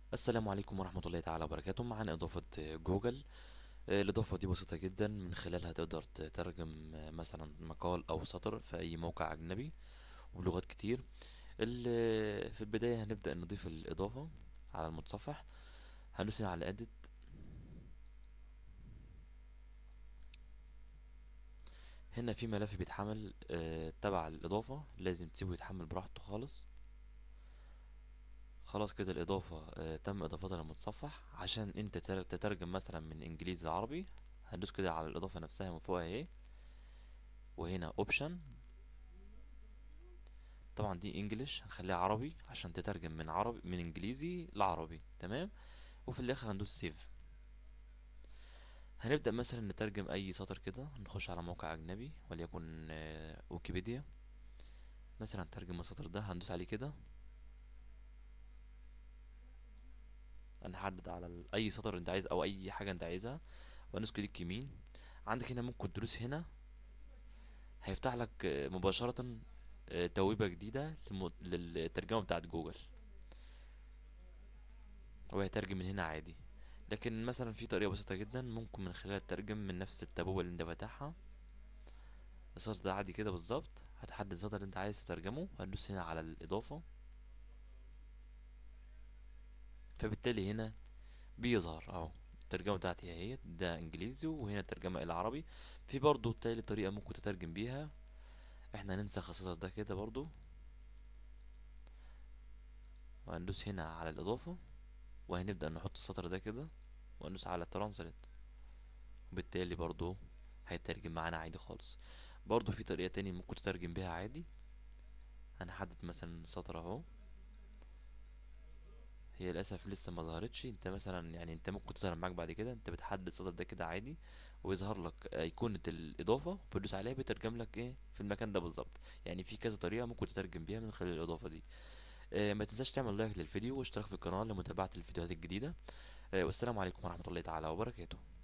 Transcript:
السلام عليكم ورحمة الله تعالى وبركاته معانا إضافة جوجل آه، الإضافة دي بسيطة جدا من خلالها تقدر تترجم آه، مثلا مقال أو سطر في أي موقع أجنبي وبلغات كتير ال- في البداية هنبدأ نضيف الإضافة على المتصفح هندوس هنا على edit هنا في ملف بيتحمل آه، تبع الإضافة لازم تسيبه يتحمل براحته خالص خلاص كده الإضافة آه، تم إضافتها للمتصفح عشان أنت تر- تترجم مثلا من إنجليزي لعربي هندوس كده على الإضافة نفسها من فوق أهي وهنا أوبشن طبعا دي انجلش هنخليها عربي عشان تترجم من عربي من انجليزي لعربي تمام وفي الاخر هندوس سيف هنبدأ مثلا نترجم اي سطر كده نخش على موقع اجنبي وليكن آه، ويكيبيديا مثلا ترجم السطر ده هندوس عليه كده هنحدد على ال- اي سطر انت عايز او اي حاجة انت عايزها وهندوس كليك يمين عندك هنا ممكن تدوس هنا هيفتح لك آه، مباشرة آه، تويبة جديدة للم- للترجمة بتاعت جوجل وهيترجم من هنا عادي لكن مثلا في طريقة بسيطة جدا ممكن من خلالها تترجم من نفس التابوة اللي انت فاتحها السطر ده عادي كده بالظبط هتحدد السطر اللي انت عايز تترجمه وهتدوس هنا على الإضافة فبالتالي هنا بيظهر اهو الترجمة بتاعتي اهي ده انجليزي وهنا الترجمة الى عربي في برضو تالت طريقة ممكن تترجم بيها احنا هننسخ السطر ده كده برضو وهندوس هنا على الإضافة وهنبدأ نحط السطر ده كده وندوس على ترانسليت وبالتالي برضو هيترجم معانا عادي خالص برضو في طريقة تانية ممكن تترجم بيها عادي هنحدد مثلا السطر اهو هي للأسف لسه ما ظهرتش انت مثلا يعني انت ممكن تظهر معاك بعد كده انت بتحدد السطر ده كده عادي ويظهر لك أيقونة الإضافة بتدوس عليها بيترجم لك ايه في المكان ده بالظبط يعني في كذا طريقة ممكن تترجم بيها من خلال الإضافة دي آه، ما تنساش تعمل لايك للفيديو واشتراك في القناة لمتابعة الفيديوهات الجديدة آه، والسلام عليكم ورحمة الله تعالى وبركاته